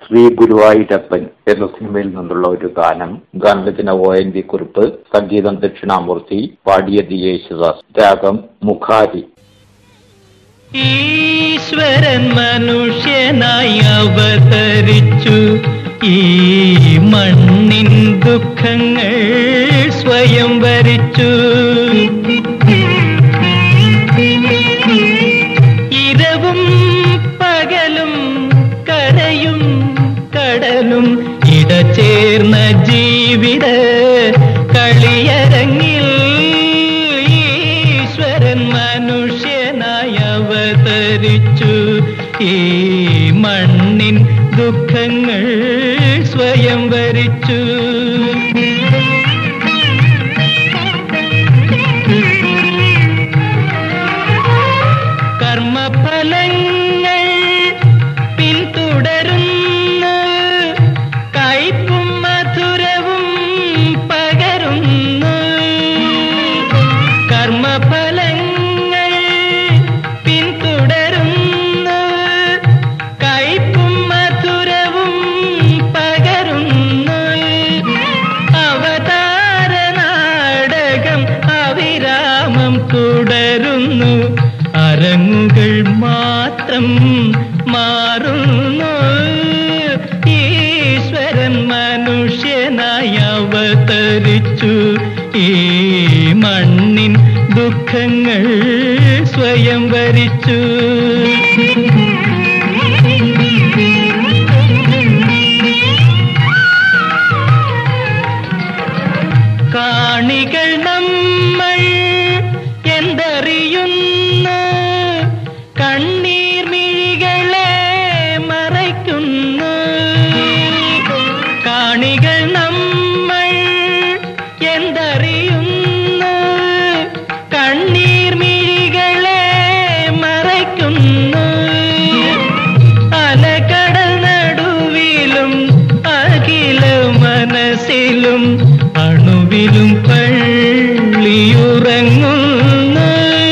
ശ്രീ ഗുരുവായൂരപ്പൻ എന്ന സിനിമയിൽ നിന്നുള്ള ഒരു ഗാനം ഗാനരചന ഒ എൻ വി കുറിപ്പ് സംഗീതം ദക്ഷിണാമൂർത്തി പാടിയത് യേശുദാസ് രാഗം മുഖാരി ഈശ്വരൻ മനുഷ്യനായി അവതരിച്ചു ഈ മണ്ണിൻ ദുഃഖങ്ങൾ സ്വയം വരിച്ചു ഇരവും പകലും കരയും കടലും ഇടചേർന്ന ജീവിത കളിയരങ്ങിൽ ഈശ്വരൻ മനുഷ്യനായി അവതരിച്ചു ഈ മണ്ണിൻ ദുഃഖങ്ങൾ സ്വയം വരിച്ചു കർമ്മഫലങ്ങൾ പിന്തുടരുന്നു കയ്പും മധുരവും പകരുന്നു കർമ്മഫലങ്ങൾ പിന്തുടരുന്നു കയ്പും മധുരവും പകരുന്നു അവതാര നാടകം അവിരാമം തുടരുന്നു അരങ്ങുകൾ മാത്രം മാറുന്നു ഈശ്വരൻ മനുഷ്യനായി അവതരിച്ചു ഈ മണ്ണിൻ ദുഃഖങ്ങൾ സ്വയം വരിച്ചു കാണികൾ നമ്മൾ എന്തറിയുന്നു കണ്ണീർ മിഴികളെ മറയ്ക്കുന്നു കാണികൾ നമ്മൾ എന്തറിയുന്നു കണ്ണീർ മിഴികളെ മറയ്ക്കുന്നു അലകടൽ നടുവിലും അഖില മനസ്സിലും അണുവിലും പള്ളിയുറങ്ങുന്നു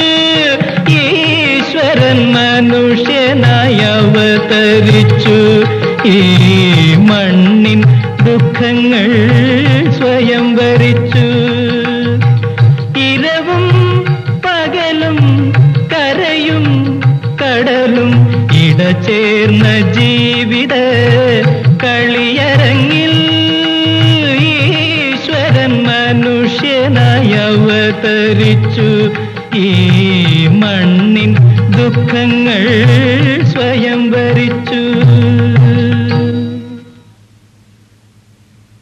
ഈശ്വരൻ മനുഷ്യനായി അവതരിച്ചു ഈ മണ്ണിൻ ദുഃഖങ്ങൾ സ്വയം വരിച്ചു ഇരവും പകലും കരയും കടലും ഇടചേർന്ന ജീവിത കളിയരങ്ങിൽ ഈശ്വരൻ മനുഷ്യനായി അവതരിച്ചു ഈ മണ്ണിൻ ദുഃഖങ്ങൾ